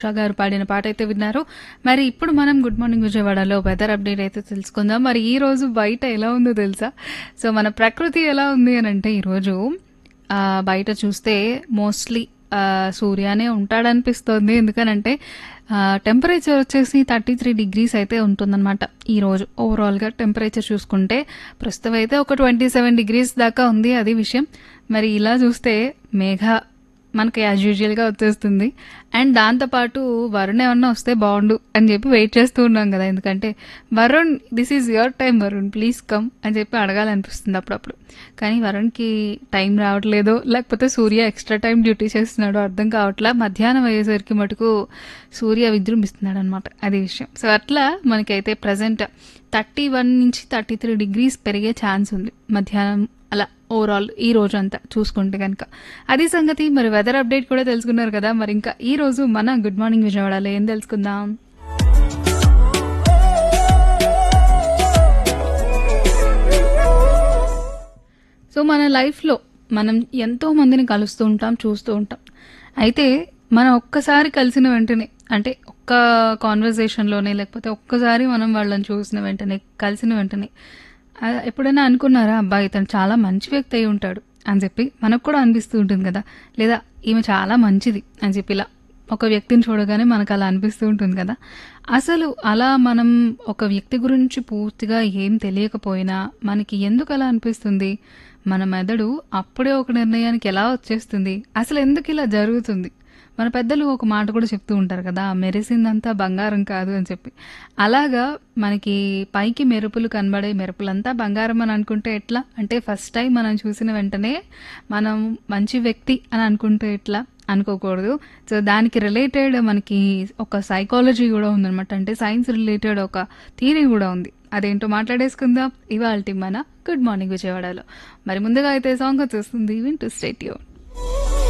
ఉషా గారు పాడిన పాట అయితే విన్నారు మరి ఇప్పుడు మనం గుడ్ మార్నింగ్ విజయవాడలో వెదర్ అప్డేట్ అయితే తెలుసుకుందాం మరి ఈ రోజు బయట ఎలా ఉందో తెలుసా సో మన ప్రకృతి ఎలా ఉంది అని అంటే ఈరోజు ఆ, బయట చూస్తే మోస్ట్లీ సూర్యానే ఉంటాడనిపిస్తోంది ఎందుకనంటే టెంపరేచర్ వచ్చేసి థర్టీ త్రీ డిగ్రీస్ అయితే ఉంటుందన్నమాట ఈరోజు ఓవరాల్గా టెంపరేచర్ చూసుకుంటే ప్రస్తుతం అయితే ఒక ట్వంటీ సెవెన్ డిగ్రీస్ దాకా ఉంది అది విషయం మరి ఇలా చూస్తే మేఘ మనకి యాజ్ యూజువల్గా వచ్చేస్తుంది అండ్ దాంతోపాటు వరుణ్ ఏమన్నా వస్తే బాగుండు అని చెప్పి వెయిట్ చేస్తూ ఉన్నాం కదా ఎందుకంటే Varun this is your time Varun please come అని చెప్పి అడగాలనిపిస్తుంది అప్పుడప్పుడు కానీ వరుణ్కి టైం రావట్లేదో లేకపోతే సూర్య ఎక్స్ట్రా టైం డ్యూటీ చేస్తున్నాడో అర్థం కావట్లా మధ్యాహ్నం అయ్యేసరికి మటుకు సూర్య విజృంభిస్తున్నాడు అనమాట అది విషయం సో అట్లా మనకైతే ప్రజెంట్ థర్టీ వన్ నుంచి థర్టీ త్రీ డిగ్రీస్ పెరిగే ఛాన్స్ ఉంది మధ్యాహ్నం అలా ఓవరాల్ ఈ రోజు అంతా చూసుకుంటే కనుక అది సంగతి మరి వెదర్ అప్డేట్ కూడా తెలుసుకున్నారు కదా మరి ఇంకా ఈ రోజు మన గుడ్ మార్నింగ్ విజయవాడలో ఏం తెలుసుకుందాం సో మన లైఫ్లో మనం ఎంతో మందిని కలుస్తూ ఉంటాం చూస్తూ ఉంటాం అయితే మనం ఒక్కసారి కలిసిన వెంటనే అంటే ఒక్క కాన్వర్జేషన్లోనే లేకపోతే ఒక్కసారి మనం వాళ్ళని చూసిన వెంటనే కలిసిన వెంటనే ఆ, ఎప్పుడైనా అనుకున్నారా అబ్బా ఇతను చాలా మంచి వ్యక్తి అయి ఉంటాడు అని చెప్పి మనకు కూడా అనిపిస్తూ ఉంటుంది కదా లేదా ఈమె చాలా మంచిది అని చెప్పి ఇలా ఒక వ్యక్తిని చూడగానే మనకు అలా అనిపిస్తూ ఉంటుంది కదా అసలు అలా మనం ఒక వ్యక్తి గురించి పూర్తిగా ఏం తెలియకపోయినా మనకి ఎందుకు అలా అనిపిస్తుంది మన మెదడు అప్పుడే ఒక నిర్ణయానికి ఎలా వచ్చేస్తుంది అసలు ఎందుకు ఇలా జరుగుతుంది మన పెద్దలు ఒక మాట కూడా చెప్తూ ఉంటారు కదా మెరిసిందంతా బంగారం కాదు అని చెప్పి అలాగా మనకి పైకి మెరుపులు కనబడే మెరుపులంతా బంగారం అని అనుకుంటే ఎట్లా అంటే ఫస్ట్ టైం మనం చూసిన వెంటనే మనం మంచి వ్యక్తి అని అనుకుంటే ఎట్లా అనుకోకూడదు సో దానికి రిలేటెడ్ మనకి ఒక సైకాలజీ కూడా ఉందన్నమాట అంటే సైన్స్ రిలేటెడ్ ఒక థీరీ కూడా ఉంది అదేంటో మాట్లాడేసుకుందాం ఇవాళ మన గుడ్ మార్నింగ్ విజయవాడలో మరి ముందుగా అయితే సాంగ్ వచ్చేస్తుంది వింటూ స్టేట్యూన్